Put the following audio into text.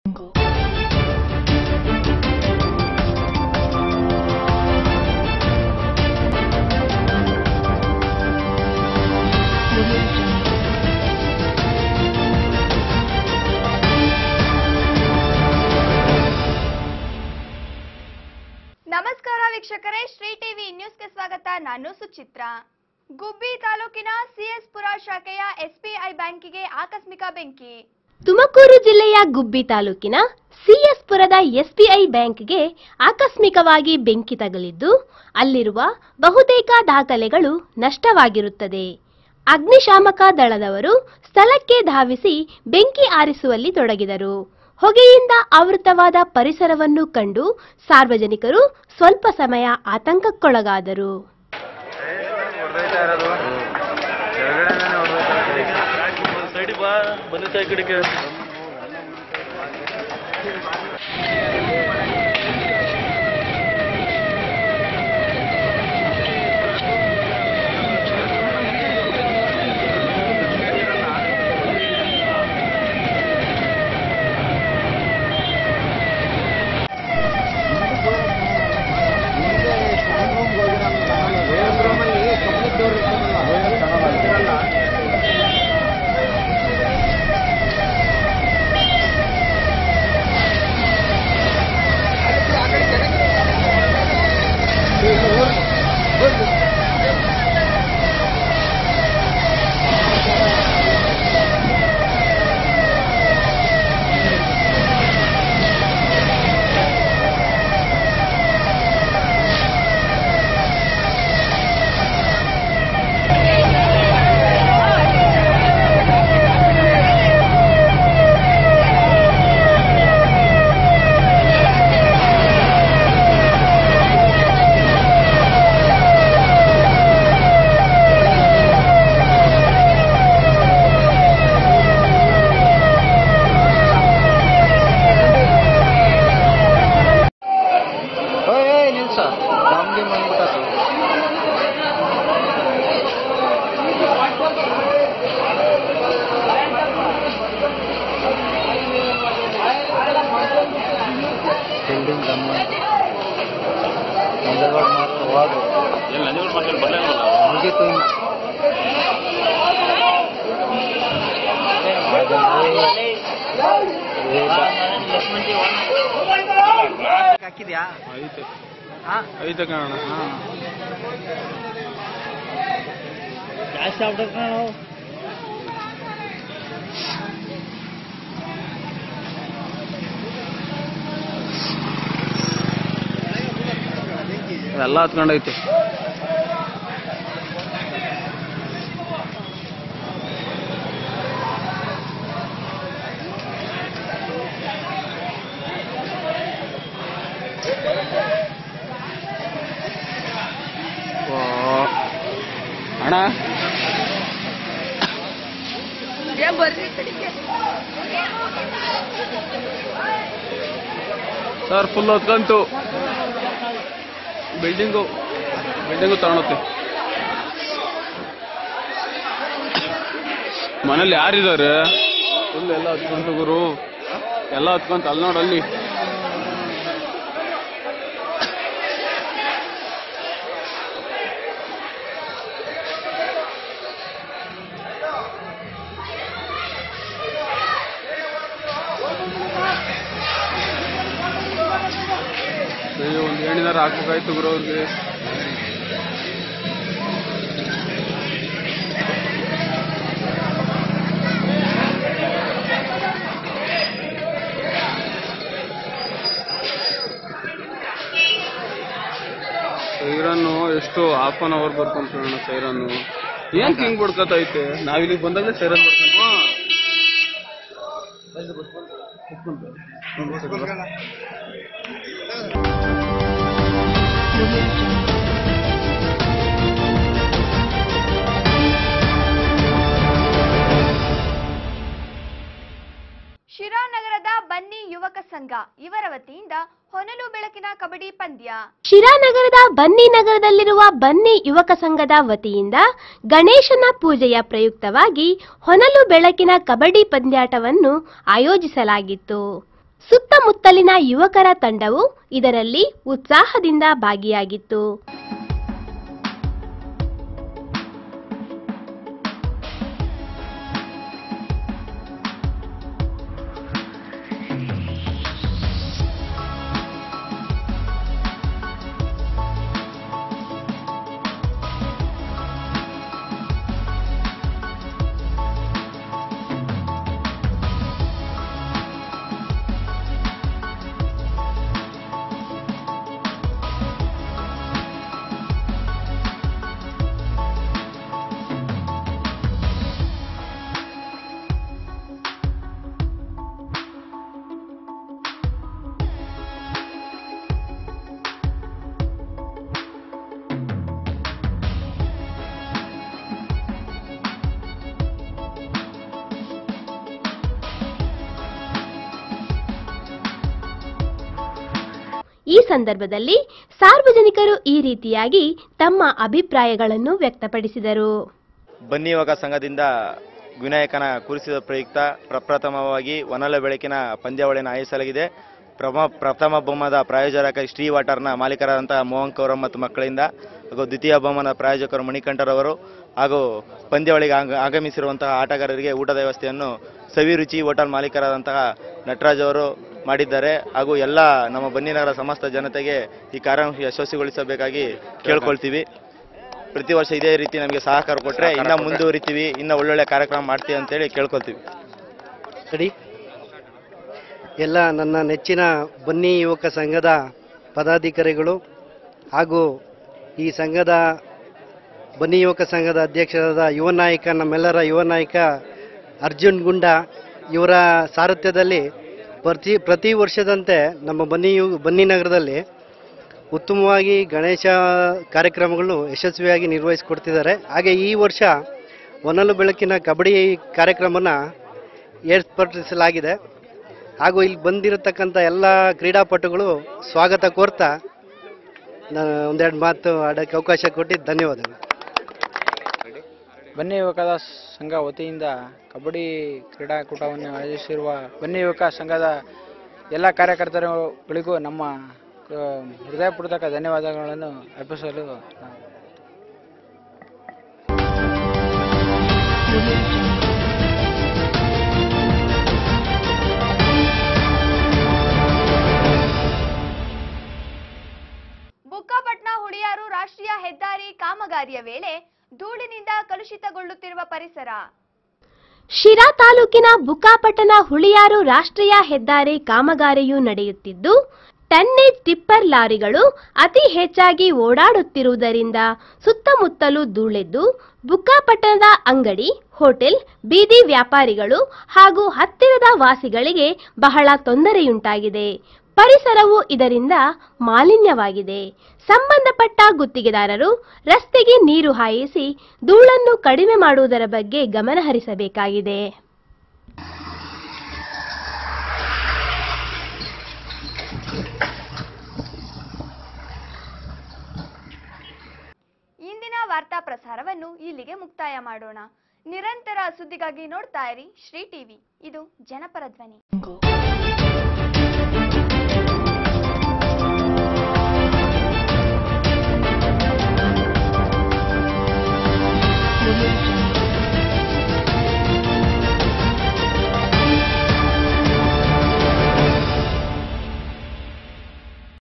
ನಮಸ್ಕಾರ ವೀಕ್ಷಕರೇ ಶ್ರೀ ಟಿವಿ ನ್ಯೂಸ್ಗೆ ಸ್ವಾಗತ ನಾನು ಸುಚಿತ್ರ ಗುಬ್ಬಿ ತಾಲೂಕಿನ ಸಿಎಸ್ ಪುರ ಶಾಖೆಯ ಎಸ್ಬಿಐ ಬ್ಯಾಂಕಿಗೆ ಆಕಸ್ಮಿಕ ಬೆಂಕಿ ತುಮಕೂರು ಜಿಲ್ಲೆಯ ಗುಬ್ಬಿ ತಾಲೂಕಿನ ಸಿಎಸ್ ಪುರದ ಎಸ್ಬಿಐ ಬ್ಯಾಂಕ್ಗೆ ಆಕಸ್ಮಿಕವಾಗಿ ಬೆಂಕಿ ತಗುಲಿದ್ದು ಅಲ್ಲಿರುವ ಬಹುತೇಕ ದಾಖಲೆಗಳು ನಷ್ಟವಾಗಿರುತ್ತದೆ ಅಗ್ನಿಶಾಮಕ ದಳದವರು ಸ್ಥಳಕ್ಕೆ ಧಾವಿಸಿ ಬೆಂಕಿ ಆರಿಸುವಲ್ಲಿ ತೊಡಗಿದರು ಹೊಗೆಯಿಂದ ಆವೃತವಾದ ಪರಿಸರವನ್ನು ಕಂಡು ಸಾರ್ವಜನಿಕರು ಸ್ವಲ್ಪ ಸಮಯ ಆತಂಕಕ್ಕೊಳಗಾದರು ಹೊಡೆದೈತಾ ಇರೋದು ಕೆಳಗಡೆನೇ ಹೊಡೆದೈತಾ ಸೈಡಿಗೆ ಬಾ ಬನ್ನಿ ಸೈ ಕಡೆಗೆ ಏಯ್ ನಿಲ್ಸ ನಮ್ಗೆ ಬಂದ್ಬಿಟ್ಟಾತು ಬಿಲ್ಡಿಂಗ್ ದಮ್ಮ ಮಂಗಳವಾರ ಮಾತ್ರ ಹೋದ್ರು ಎಲ್ಲ ನಂಜನಗೂಡು ಮಾಡ್ಕೊಂಡು ಬರಲಿಲ್ಲ ಮುಗೀತು ಇನ್ನು ಹಾಕಿದ್ಯಾ ಐತೆ ಹಾ ಐತೆ ಕಾರಣ ಜಾಸ್ತಿ ಆಗ್ಬಿಟ್ಟೈತೆ ನಾವು ಎಲ್ಲ ಹತ್ಕೊಂಡೈತೆ ಓ. ಅಣ್ಣ ಸರ್ ಫುಲ್ ಹೊತ್ಕಂತು ಬಿಲ್ಡಿಂಗು ಬಿಲ್ಡಿಂಗು ತಗೊಳತ್ತೆ ಮನೇಲಿ ಯಾರಿದ್ದಾರೆ ಫುಲ್ ಎಲ್ಲ ಹತ್ಕೊಂತು ಗುರು ಎಲ್ಲ ಹತ್ಕೊಂತ ಅಲ್ಲಿ ನೋಡಲ್ಲಿ ಅಯ್ಯೋ ಒಂದು ಏಣಿದಾರ ಹಾಕ್ಬೇಕಾಯ್ತು ಗುರು ಅವ್ರಿಗೆ ಸೈರನ್ನು ಎಷ್ಟು ಹಾಫ್ ಅನ್ ಅವರ್ ಬರ್ಕೊಂತ ಸೈರನ್ನು ಏನ್ ಹಿಂಗ್ ಬಡ್ಕತೈತೆ ನಾವಿಲ್ಲಿಗೆ ಬಂದಾಗಲೇ ಸೈರನ್ ಬಡ್ಕೊಂತ ಶಿರಾನಗರದ ಬನ್ನಿ ಯುವಕ ಸಂಘ ಇವರ ವತಿಯಿಂದ ಹೊನಲು ಬೆಳಕಿನ ಕಬಡ್ಡಿ ಪಂದ್ಯ ಶಿರಾನಗರದ ಬನ್ನಿ ನಗರದಲ್ಲಿರುವ ಬನ್ನಿ ಯುವಕ ಸಂಘದ ವತಿಯಿಂದ ಗಣೇಶನ ಪೂಜೆಯ ಪ್ರಯುಕ್ತವಾಗಿ ಹೊನಲು ಬೆಳಕಿನ ಕಬಡ್ಡಿ ಪಂದ್ಯಾಟವನ್ನು ಆಯೋಜಿಸಲಾಗಿತ್ತು ಸುತ್ತಮುತ್ತಲಿನ ಯುವಕರ ತಂಡವು ಇದರಲ್ಲಿ ಉತ್ಸಾಹದಿಂದ ಭಾಗಿಯಾಗಿತ್ತು ಈ ಸಂದರ್ಭದಲ್ಲಿ ಸಾರ್ವಜನಿಕರು ಈ ರೀತಿಯಾಗಿ ತಮ್ಮ ಅಭಿಪ್ರಾಯಗಳನ್ನು ವ್ಯಕ್ತಪಡಿಸಿದರು ಬನ್ನಿ ಯುವಕ ಸಂಘದಿಂದ ವಿನಾಯಕನ ಕೂರಿಸಿದ ಪ್ರಯುಕ್ತ ಪ್ರಪ್ರಥಮವಾಗಿ ವನಲ ಬೆಳಕಿನ ಪಂದ್ಯಾವಳಿಯನ್ನು ಆಯೋಜಿಸಲಾಗಿದೆ ಪ್ರಮ ಪ್ರಥಮ ಬಹುಮಾನದ ಪ್ರಾಯೋಜಕ ಶ್ರೀ ವಾಟರ್ನ ಮಾಲೀಕರಾದಂತಹ ಮೋಹನ್ ಕೌರವ್ ಮತ್ತು ಮಕ್ಕಳಿಂದ ಹಾಗೂ ದ್ವಿತೀಯ ಬಹುಮಾನದ ಪ್ರಾಯೋಜಕರು ಮಣಿಕಂಠರವರು ಹಾಗೂ ಪಂದ್ಯಾವಳಿಗೆ ಆಗ- ಆಗಮಿಸಿರುವಂತಹ ಆಟಗಾರರಿಗೆ ಊಟದ ವ್ಯವಸ್ಥೆಯನ್ನು ಸವಿರುಚಿ ಹೋಟೆಲ್ ಮಾಲೀಕರಾದಂತಹ ನಟರಾಜ್ ಅವರು ಮಾಡಿದ್ದಾರೆ ಹಾಗೂ ಎಲ್ಲ ನಮ್ಮ ಬನ್ನಿನಗರ ಸಮಸ್ತ ಜನತೆಗೆ ಈ ಕಾರ್ಯಕ್ರಮ ಯಶಸ್ವಿಗೊಳಿಸಬೇಕಾಗಿ ಕೇಳ್ಕೊಳ್ತೀವಿ ಪ್ರತಿ ವರ್ಷ ಇದೇ ರೀತಿ ನಮಗೆ ಸಹಕಾರ ಕೊಟ್ಟರೆ ಇನ್ನ ಮುಂದುವರಿತೀವಿ ಇನ್ನ ಒಳ್ಳೊಳ್ಳೆ ಕಾರ್ಯಕ್ರಮ ಮಾಡ್ತೀವಿ ಅಂತೇಳಿ ಕೇಳ್ಕೊಳ್ತೀವಿ ರೆಡಿ ಎಲ್ಲ ನನ್ನ ನೆಚ್ಚಿನ ಬನ್ನಿ ಯುವಕ ಸಂಘದ ಪದಾಧಿಕಾರಿಗಳು ಹಾಗೂ ಈ ಸಂಘದ ಬನ್ನಿ ಯುವಕ ಸಂಘದ ಅಧ್ಯಕ್ಷರಾದ ಯುವ ನಾಯಕ ನಮ್ಮೆಲ್ಲರ ಯುವ ನಾಯಕ ಅರ್ಜುನ್ ಗುಂಡ ಇವರ ಸಾರಥ್ಯದಲ್ಲಿ ಪ್ರತಿ ಪ್ರತಿ ವರ್ಷದಂತೆ ನಮ್ಮ ಬನ್ನಿ ಯು ಬನ್ನಿ ನಗರದಲ್ಲಿ ಉತ್ತಮವಾಗಿ ಗಣೇಶ ಕಾರ್ಯಕ್ರಮಗಳನ್ನು ಯಶಸ್ವಿಯಾಗಿ ನಿರ್ವಹಿಸಿಕೊಡ್ತಿದ್ದಾರೆ ಹಾಗೆ ಈ ವರ್ಷ ಹೊನಲು ಬೆಳಕಿನ ಕಬಡ್ಡಿ ಕಾರ್ಯಕ್ರಮನ ಏರ್ಪಡಿಸಲಾಗಿದೆ ಹಾಗೂ ಇಲ್ಲಿ ಬಂದಿರತಕ್ಕಂಥ ಎಲ್ಲ ಕ್ರೀಡಾಪಟುಗಳು ಸ್ವಾಗತ ಕೋರ್ತಾ ನಾನು ಒಂದೆರಡು ಮಾತು ಆಡೋಕ್ಕೆ ಅವಕಾಶ ಕೊಟ್ಟಿದ್ದು ಧನ್ಯವಾದಗಳು ಬನ್ನಿ ಯುವಕರ ಸಂಘ ವತಿಯಿಂದ ಕಬಡ್ಡಿ ಕ್ರೀಡಾಕೂಟವನ್ನು ಆಯೋಜಿಸಿರುವ ಬನ್ನಿ ಯುವಕ ಸಂಘದ ಎಲ್ಲ ಕಾರ್ಯಕರ್ತರುಗಳಿಗೂ ನಮ್ಮ ಆ, ಹೃದಯಪೂರ್ವಕ ಧನ್ಯವಾದಗಳನ್ನು ಅರ್ಪಿಸಲು ನಾವು ಬುಕ್ಕಾಪಟ್ನ ಹುಳಿಯಾರು ರಾಷ್ಟ್ರೀಯ ಹೆದ್ದಾರಿ ಕಾಮಗಾರಿಯ ವೇಳೆ ಧೂಳಿನಿಂದ ಕಲುಷಿತಗೊಳ್ಳುತ್ತಿರುವ ಪರಿಸರ ಶಿರಾ ತಾಲೂಕಿನ ಬುಕ್ಕಾಪಟ್ಟಣ ಹುಳಿಯಾರು ರಾಷ್ಟ್ರೀಯ ಹೆದ್ದಾರಿ ಕಾಮಗಾರಿಯು ನಡೆಯುತ್ತಿದ್ದು ಟನ್ನೇಜ್ ಟಿಪ್ಪರ್ ಲಾರಿಗಳು ಅತಿ ಹೆಚ್ಚಾಗಿ ಓಡಾಡುತ್ತಿರುವುದರಿಂದ ಸುತ್ತಮುತ್ತಲೂ ಧೂಳೆದ್ದು ಬುಕ್ಕಾಪಟ್ಟಣದ ಅಂಗಡಿ ಹೋಟೆಲ್ ಬೀದಿ ವ್ಯಾಪಾರಿಗಳು ಹಾಗೂ ಹತ್ತಿರದ ವಾಸಿಗಳಿಗೆ ಬಹಳ ತೊಂದರೆಯುಂಟಾಗಿದೆ ಪರಿಸರವು ಇದರಿಂದ ಮಾಲಿನ್ಯವಾಗಿದೆ ಸಂಬಂಧಪಟ್ಟ ಗುತ್ತಿಗೆದಾರರು ರಸ್ತೆಗೆ ನೀರು ಹಾಯಿಸಿ ಧೂಳನ್ನು ಕಡಿಮೆ ಮಾಡುವುದರ ಬಗ್ಗೆ ಗಮನಹರಿಸಬೇಕಾಗಿದೆ ಇಂದಿನ ವಾರ್ತಾ ಪ್ರಸಾರವನ್ನು ಇಲ್ಲಿಗೆ ಮುಕ್ತಾಯ ಮಾಡೋಣ ನಿರಂತರ ಸುದ್ದಿಗಾಗಿ ನೋಡ್ತಾ ಇರಿ ಶ್ರೀ ಟಿವಿ ಇದು ಜನಪರ ಧ್ವನಿ